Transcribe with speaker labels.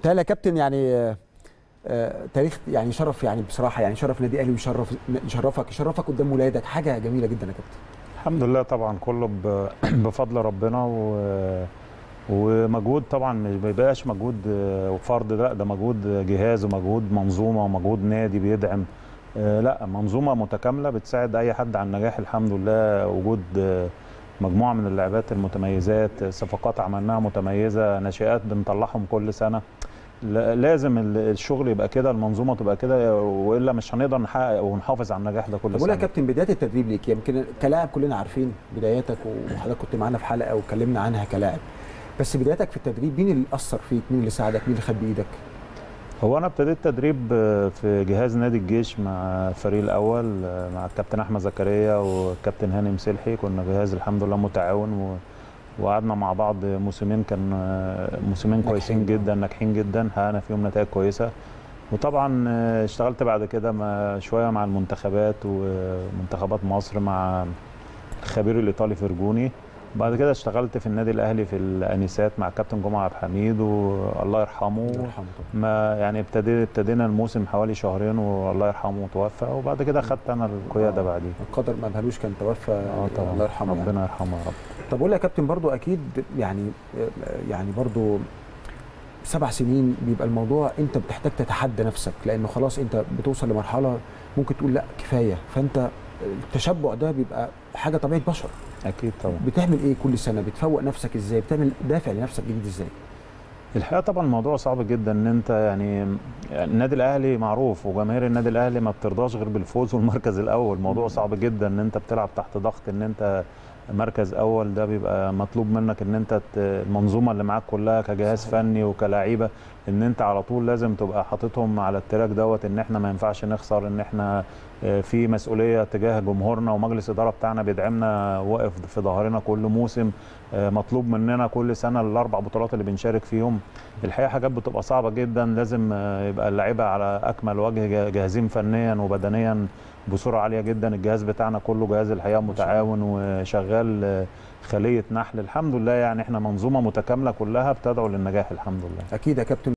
Speaker 1: تعالى يا كابتن يعني آه، آه، تاريخ يعني شرف يعني بصراحه يعني شرف نادي اهلي ويشرف يشرفك يشرفك قدام ولادك حاجه جميله جدا يا كابتن
Speaker 2: الحمد لله طبعا كله ب- بفضل ربنا و... ومجهود طبعا مش بيبقاش مجهود آه، فرد لا ده مجهود جهاز ومجهود منظومه ومجهود نادي بيدعم آه، لا منظومه متكامله بتساعد اي حد على النجاح الحمد لله وجود آه، مجموعه من اللاعبات المتميزات صفقات عملناها متميزه ناشئات بنطلعهم كل سنه لا- لازم ال- الشغل يبقى كده المنظومه تبقى كده والا مش هنقدر نحقق ونحافظ على النجاح ده كل
Speaker 1: طب قول يا
Speaker 2: سنه
Speaker 1: كابتن بدايه التدريب ليك يمكن كلاعب كلنا عارفين بداياتك وحضرتك كنت معانا في حلقه واتكلمنا عنها كلاعب بس بدايتك في التدريب مين اللي اثر فيك مين اللي ساعدك مين اللي خد بايدك
Speaker 2: هو انا ابتديت تدريب آه، في جهاز نادي الجيش مع الفريق الاول آه، مع الكابتن احمد زكريا والكابتن هاني مسلحي كنا جهاز الحمد لله متعاون و... وقعدنا مع بعض موسمين كان آه، موسمين كويسين
Speaker 1: ناجحين.
Speaker 2: جدا ناجحين جدا حققنا فيهم نتائج كويسه وطبعا آه، اشتغلت بعد كده مع شويه مع المنتخبات ومنتخبات مصر مع الخبير الايطالي فيرجوني بعد كده اشتغلت في النادي الاهلي في الانسات مع الكابتن جمعه عبد الحميد والله يرحمه
Speaker 1: الله يرحمه طبعا
Speaker 2: ما يعني ابتدي ابتدينا الموسم حوالي شهرين والله يرحمه توفى وبعد كده خدت انا القياده بعديه
Speaker 1: القدر ما بهلوش كان توفى
Speaker 2: اه طبعا
Speaker 1: الله يرحمه يعني.
Speaker 2: ربنا يرحمه يا رب
Speaker 1: طب قول لي يا كابتن برضو اكيد يعني يعني برضو سبع سنين بيبقى الموضوع انت بتحتاج تتحدى نفسك لانه خلاص انت بتوصل لمرحله ممكن تقول لا كفايه فانت التشبع ده بيبقى حاجه طبيعه بشر
Speaker 2: اكيد طبعا
Speaker 1: بتعمل ايه كل سنه بتفوق نفسك ازاي بتعمل دافع لنفسك جديد ازاي
Speaker 2: الحقيقه طبعا الموضوع صعب جدا ان انت يعني يعني النادي الاهلي معروف وجماهير النادي الاهلي ما بترضاش غير بالفوز والمركز الاول الموضوع صعب جدا ان انت بتلعب تحت ضغط ان انت مركز اول ده بيبقى مطلوب منك ان انت ت- المنظومه اللي معاك كلها كجهاز
Speaker 1: صحيح.
Speaker 2: فني وكلاعيبه ان انت على طول لازم تبقى حاططهم على التراك دوت ان احنا ما ينفعش نخسر ان احنا آه، في مسؤوليه تجاه جمهورنا ومجلس الاداره بتاعنا بيدعمنا واقف في ظهرنا كل موسم آه، مطلوب مننا كل سنه الاربع بطولات اللي بنشارك فيهم الحقيقه حاجات بتبقى صعبه جدا لازم آه، يبقى اللعيبه على اكمل وجه جا- جاهزين فنيا وبدنيا بسرعه عاليه جدا الجهاز بتاعنا كله جهاز الحقيقه متعاون وشغال آه، خليه نحل الحمد لله يعني احنا منظومه متكامله كلها بتدعو للنجاح الحمد لله
Speaker 1: اكيد يا كابتن